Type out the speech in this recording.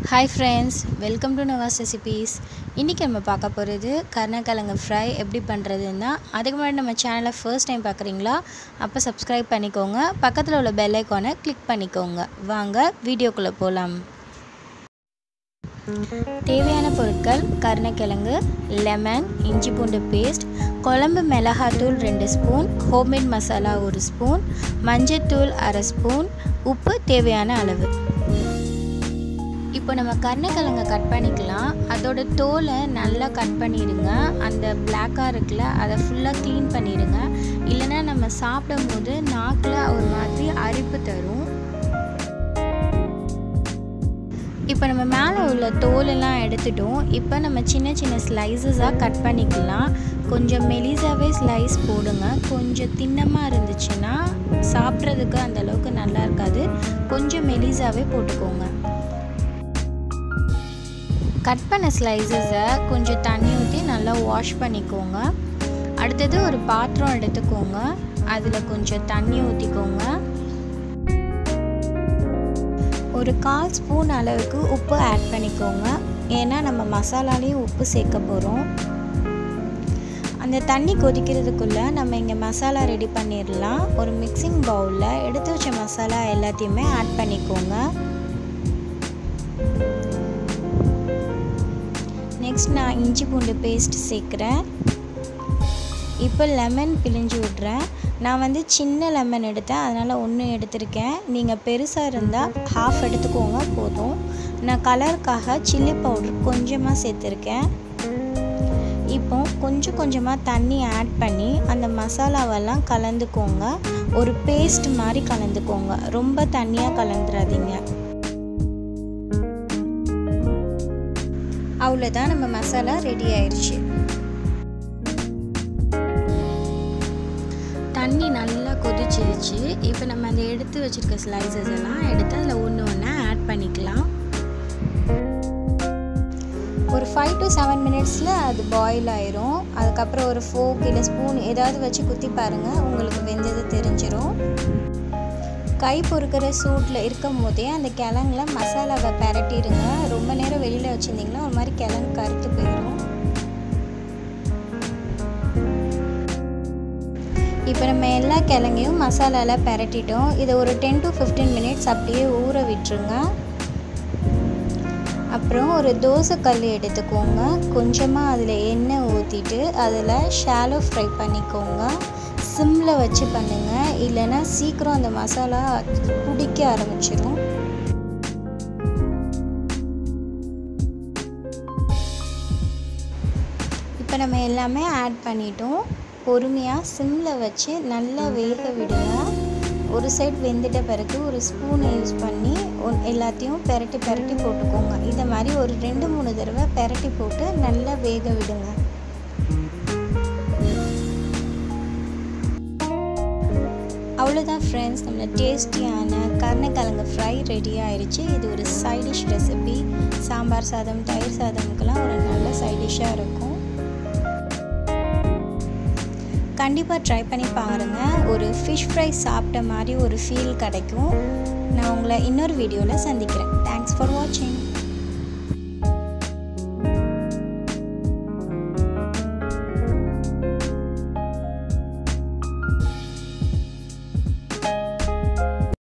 hi friends welcome to Nawaz recipes இன்றைக்கி நம்ம பார்க்க போகிறது கருணக்கிழங்கு ஃப்ரை எப்படி பண்ணுறதுன்னு தான் அதுக்கு முன்னாடி நம்ம சேனலை ஃபர்ஸ்ட் டைம் பார்க்குறீங்களா அப்போ சப்ஸ்கிரைப் பண்ணிக்கோங்க பக்கத்தில் உள்ள பெல் ஐக்கானை கிளிக் பண்ணிக்கோங்க வாங்க வீடியோக்குள்ளே போகலாம் தேவையான பொருட்கள் கருணக்கிழங்கு லெமன் இஞ்சி பூண்டு பேஸ்ட் குழம்பு மிளகாத்தூள் ரெண்டு ஸ்பூன் ஹோம்மேட் மசாலா ஒரு ஸ்பூன் மஞ்சத்தூள் அரை ஸ்பூன் உப்பு தேவையான அளவு இப்போ நம்ம கருணக்கிழங்க கட் பண்ணிக்கலாம் அதோட தோலை நல்லா கட் பண்ணிடுங்க அந்த பிளாக்காக இருக்குல்ல அதை ஃபுல்லாக க்ளீன் பண்ணிடுங்க இல்லைன்னா நம்ம சாப்பிடும் போது நாக்கில் ஒரு மாதிரி அரிப்பு தரும் இப்போ நம்ம மேலே உள்ள தோலெல்லாம் எடுத்துட்டோம் இப்போ நம்ம சின்ன சின்ன ஸ்லைசஸாக கட் பண்ணிக்கலாம் கொஞ்சம் மெலிசாவே ஸ்லைஸ் போடுங்க கொஞ்சம் தின்னமாக இருந்துச்சுன்னா சாப்பிட்றதுக்கு அந்தளவுக்கு நல்லா இருக்காது கொஞ்சம் மெலிசாவே போட்டுக்கோங்க கட் பண்ண ஸ்லைசஸை கொஞ்சம் தண்ணி ஊற்றி நல்லா வாஷ் பண்ணிக்கோங்க அடுத்தது ஒரு பாத்திரம் எடுத்துக்கோங்க அதில் கொஞ்சம் தண்ணி ஊற்றிக்கோங்க ஒரு கால் ஸ்பூன் அளவுக்கு உப்பு ஆட் பண்ணிக்கோங்க ஏன்னா நம்ம மசாலாலேயும் உப்பு சேர்க்க போகிறோம் அந்த தண்ணி கொதிக்கிறதுக்குள்ளே நம்ம இங்கே மசாலா ரெடி பண்ணிடலாம் ஒரு மிக்சிங் பவுலில் எடுத்து வச்ச மசாலா எல்லாத்தையுமே ஆட் பண்ணிக்கோங்க நெக்ஸ்ட் நான் இஞ்சி பூண்டு பேஸ்ட் சேர்க்குறேன் இப்போ லெமன் பிழிஞ்சு விட்றேன் நான் வந்து சின்ன லெமன் எடுத்தேன் அதனால் ஒன்று எடுத்திருக்கேன் நீங்கள் பெருசாக இருந்தால் ஹாஃப் எடுத்துக்கோங்க போதும் நான் கலருக்காக சில்லி பவுடர் கொஞ்சமாக சேர்த்துருக்கேன் இப்போ கொஞ்சம் கொஞ்சமாக தண்ணி ஆட் பண்ணி அந்த மசாலாவெல்லாம் கலந்துக்கோங்க ஒரு பேஸ்ட் மாதிரி கலந்துக்கோங்க ரொம்ப தண்ணியாக கலந்துடாதீங்க அவ்வளோதான் நம்ம மசாலா ரெடி ஆயிடுச்சு தண்ணி நல்லா கொதிச்சிருச்சு இப்போ நம்ம அந்த எடுத்து வச்சுருக்க ஸ்லைசஸ் எல்லாம் எடுத்து அதில் ஒன்று ஒன்றா ஆட் பண்ணிக்கலாம் ஒரு ஃபைவ் டு செவன் மினிட்ஸில் அது பாயில் ஆயிரும் அதுக்கப்புறம் ஒரு ஃபோக் இல்லை ஸ்பூன் ஏதாவது வச்சு குத்தி பாருங்கள் உங்களுக்கு வெந்தது தெரிஞ்சிடும் கை பொறுக்கிற சூட்டில் இருக்கும் போதே அந்த கிழங்குல மசாலாவை பரட்டிடுங்க ரொம்ப நேரம் வெளியில் வச்சுருந்திங்கன்னா ஒரு மாதிரி கிழங்கு கருத்து போயிடும் இப்போ நம்ம எல்லா கிழங்கையும் மசாலாவில் பரட்டிட்டோம் இதை ஒரு டென் டு ஃபிஃப்டீன் மினிட்ஸ் அப்படியே ஊற விட்டுருங்க அப்புறம் ஒரு தோசை கல் எடுத்துக்கோங்க கொஞ்சமாக அதில் எண்ணெய் ஊற்றிட்டு அதில் ஷாலோ ஃப்ரை பண்ணிக்கோங்க சிம்மில் வச்சு பண்ணுங்கள் இல்லைன்னா சீக்கிரம் அந்த மசாலா பிடிக்க ஆரம்பிச்சிடும் இப்போ நம்ம எல்லாமே ஆட் பண்ணிட்டோம் பொறுமையாக சிம்மில் வச்சு நல்லா வேக விடுங்க ஒரு சைட் வெந்துட்ட பிறகு ஒரு ஸ்பூனை யூஸ் பண்ணி எல்லாத்தையும் பெரட்டி பெரட்டி போட்டுக்கோங்க இதை மாதிரி ஒரு ரெண்டு மூணு தடவை பெரட்டி போட்டு நல்லா வேக விடுங்க அவ்வளோதான் ஃப்ரெண்ட்ஸ் நம்மளோட டேஸ்டியான கருணக்கிழங்கு ஃப்ரை ரெடி ஆயிடுச்சு இது ஒரு சைடிஷ் ரெசிபி சாம்பார் சாதம் தயிர் சாதமுக்கெல்லாம் ஒரு நல்ல சைடிஷ்ஷாக இருக்கும் கண்டிப்பாக ட்ரை பண்ணி பாருங்கள் ஒரு ஃபிஷ் ஃப்ரை சாப்பிட்ட மாதிரி ஒரு ஃபீல் கிடைக்கும் நான் உங்களை இன்னொரு வீடியோவில் சந்திக்கிறேன் தேங்க்ஸ் ஃபார் வாட்சிங்